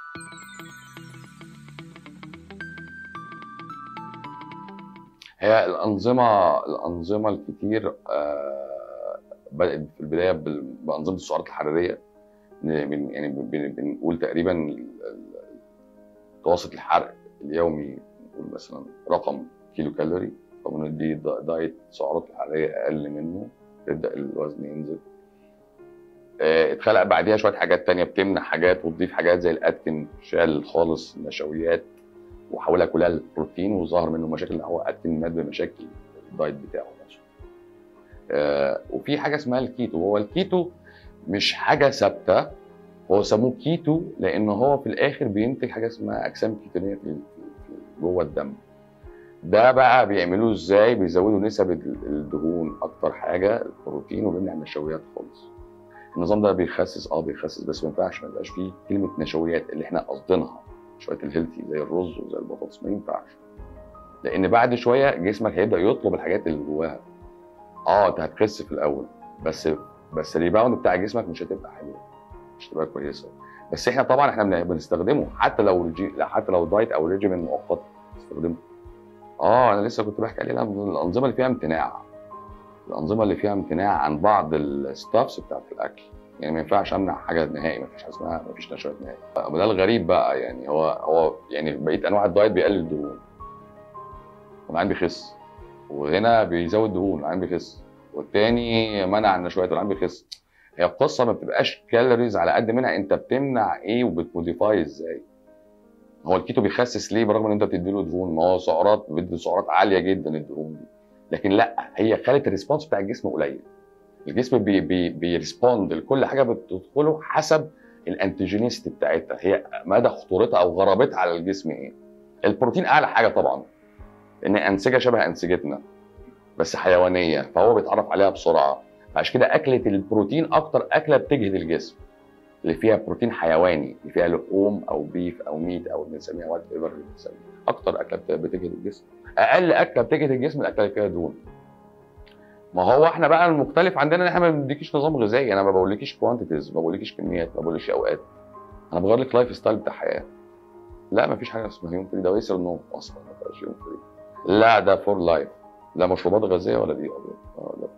هي الانظمه الانظمه الكتير آه، بدات في البدايه بال- بانظمه السعرات الحراريه بن- يعني بن- بنقول تقريبا ال- ال- متوسط الحرق اليومي نقول مثلا رقم كيلو كالوري فبندي دا- دايت سعرات الحراريه اقل منه يبدا الوزن ينزل آه، اتخلق بعديها شويه حاجات تانية بتمنع حاجات وتضيف حاجات زي الاتكن شال خالص النشويات وحولها كلها للبروتين وظهر منه مشاكل ان هو اتكن مات بمشاكل الدايت بتاعه نفسه. آه، وفي حاجه اسمها الكيتو هو الكيتو مش حاجه ثابته هو سموه كيتو لان هو في الاخر بينتج حاجه اسمها اجسام كيتونيه في في- جوه الدم ده بقى بيعملوه ازاي بيزودوا نسب الدهون اكتر حاجه البروتين وبيمنع النشويات خالص النظام ده بيخسس اه بيخسس بس ما ينفعش ما يبقاش فيه كلمه نشويات اللي احنا قصدينها شويه الهيلثي زي الرز وزي البطاطس ما ينفعش لان بعد شويه جسمك هيبدا يطلب الحاجات اللي جواها اه انت هتخس في الاول بس بس الريباوند بتاع جسمك مش هتبقى حلوه مش هتبقى كويسه بس احنا طبعا احنا بن- بنستخدمه حتى لو الجي... حتى لو دايت او ريجيمين مؤقت بنستخدمه اه انا لسه كنت بحكي عليه الانظمه اللي فيها امتناع الانظمه اللي فيها امتناع عن بعض الستافس بتاعت الاكل يعني ما ينفعش امنع حاجه نهائي ما فيش حاجه اسمها ما فيش نشويات نهائي وده الغريب بقى يعني هو هو يعني بقيه انواع الدايت بيقلل الدهون والعين بيخس وهنا بيزود دهون والعين بيخس والتاني منع النشويات والعين بيخس هي القصه ما بتبقاش كالوريز على قد منها انت بتمنع ايه وبتموديفاي ازاي هو الكيتو بيخسس ليه برغم ان انت بتديله دهون ما هو سعرات بيدي سعرات عاليه جدا الدهون دي لكن لا هي خلت الريسبونس بتاع الجسم قليل الجسم بي بي بيرسبوند لكل حاجه بتدخله حسب الانتيجينيستي بتاعتها هي مدى خطورتها او غرابتها على الجسم ايه البروتين اعلى حاجه طبعا لان انسجه شبه انسجتنا بس حيوانيه فهو بيتعرف عليها بسرعه عشان كده اكله البروتين اكتر اكله بتجهد الجسم اللي فيها بروتين حيواني اللي فيها لحوم او بيف او ميت او بنسميها وات ايفر اللي بنسميها اكتر اكله بت- بتجهد الجسم اقل اكله بتجهد الجسم الاكله اللي فيها دهون ما هو احنا بقى المختلف عندنا ان احنا ما بنديكيش نظام غذائي انا ما بقولكيش كوانتيتيز ما بقولكيش كميات ما بقولكيش اوقات انا بغير لك لايف ستايل بتاع حياه لا ما فيش حاجه اسمها يوم فري ده ويسر النوم اصلا ما فيهاش يوم فري لا ده فور لايف لا مشروبات غازيه ولا دي ابيض آه، ده